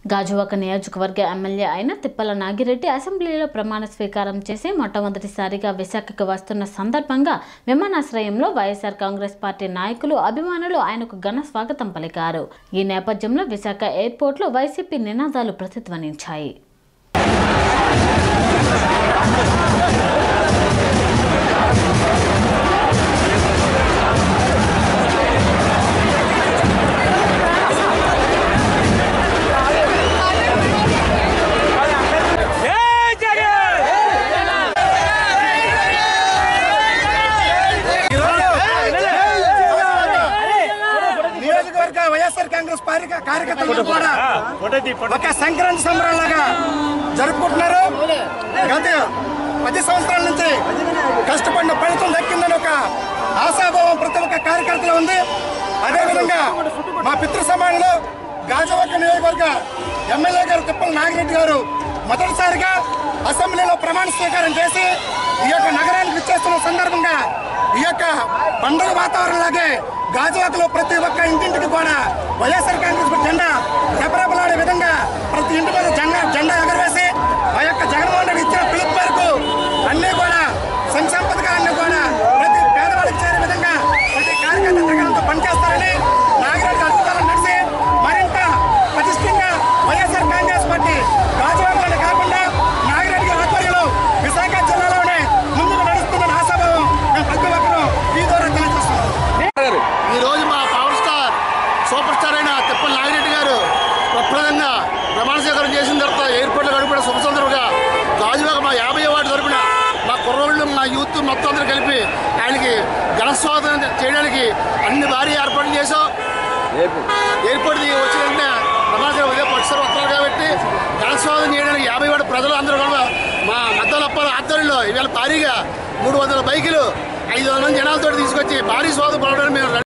గాజువాక నియోజకవర్గ ఎమ్మెల్యే అయిన తిప్పల నాగిరెడ్డి అసెంబ్లీలో ప్రమాణ స్వీకారం చేసి మొట్టమొదటిసారిగా విశాఖకు వస్తున్న సందర్భంగా విమానాశ్రయంలో వైఎస్ఆర్ కాంగ్రెస్ పార్టీ నాయకులు అభిమానులు ఆయనకు ఘన స్వాగతం పలికారు ఈ నేపథ్యంలో విశాఖ ఎయిర్పోర్ట్లో వైసీపీ నినాదాలు ప్రతిధ్వనించాయి జై జగన్ నియోజకవర్గ వైఎస్ఆర్ కాంగ్రెస్ పార్టీ కార్యకర్తలు కూడా ఒక సంక్రాంతి సంబరాలాగా జరుపుకుంటున్నారు గత పది సంవత్సరాల నుంచి కష్టపడిన ఫలితం దక్కిందని ఒక ఆశాభావం ప్రతి ఒక్క కార్యకర్తలో ఉంది అదేవిధంగా మా పితృ సమాజంలో గాజువాక నియోజకవర్గ ఎమ్మెల్యే గారు తిప్పల నాగిరెడ్డి గారు మొదటిసారిగా అసెంబ్లీలో ప్రమాణ స్వీకారం చేసి ఈ యొక్క నగరానికి విచ్చేస్తున్న సందర్భంగా ఈ యొక్క పండుగ వాతావరణంలాగే గాజువాకలో ప్రతి ఒక్క ఇంటింటికి కూడా వైఎస్ఆర్ కాంగ్రెస్ జెండా రెపరెపలాడే విధంగా ప్రతి ఇంటి మీద జెండా జెండా ఎగరవేసి ఆ యొక్క జగన్మోహన్ రెడ్డి ఇచ్చిన పిలుపు మేరకు అన్ని కూడా సంక్షేమ పథకాలన్నీ కూడా ప్రతి పేదవాడికి చేరే విధంగా ప్రతి కార్యకర్త జగన్తో పనిచేస్తారని నాగరాజు అద్భుతాలను నడిచి మరింత పటిష్టంగా వైఎస్ఆర్ కాంగ్రెస్ పార్టీ గాజువాకలోనే కాకుండా నాగిరెడ్డి గారి ఆధ్వర్యంలో విశాఖ జిల్లాలోనే ముందుకు నడుస్తున్న ఆశాభావం మేము ప్రతి ఒక్కరూ ఈ ద్వారా తెలియజేస్తున్నాం ఈ రోజు మా పవర్ స్టార్ సూపర్ స్టార్ అయిన తిప్పల నాగిరెడ్డి గారు ప్రప్రదంగా ప్రమాణ స్వీకారం చేసిన తర్వాత ఎయిర్పోర్ట్లో గడిపిన శుభ సందర్భంగా గాజువాక మా యాభై వార్డు తరపున మా కుర్రోళ్ళు మా యూత్ మొత్తం అందరూ కలిపి ఆయనకి ఘనస్వాగతం చేయడానికి అన్ని భారీ ఏర్పాట్లు చేశాం ఎయిర్పోర్ట్ దిగి వచ్చిన వెంటనే ప్రమాణ స్వీకారం ఉదయం పక్షాలు వస్తారు కాబట్టి ఘనస్వాగతం చేయడానికి యాభై వార్డు ప్రజలు అందరూ కూడా మా మద్దలప్పల ఆధ్వర్యంలో ఇవాళ భారీగా మూడు వందల బైకులు ఐదు వందల మంది జనాలతో తీసుకొచ్చి భారీ స్వాగతం పడడానికి మేము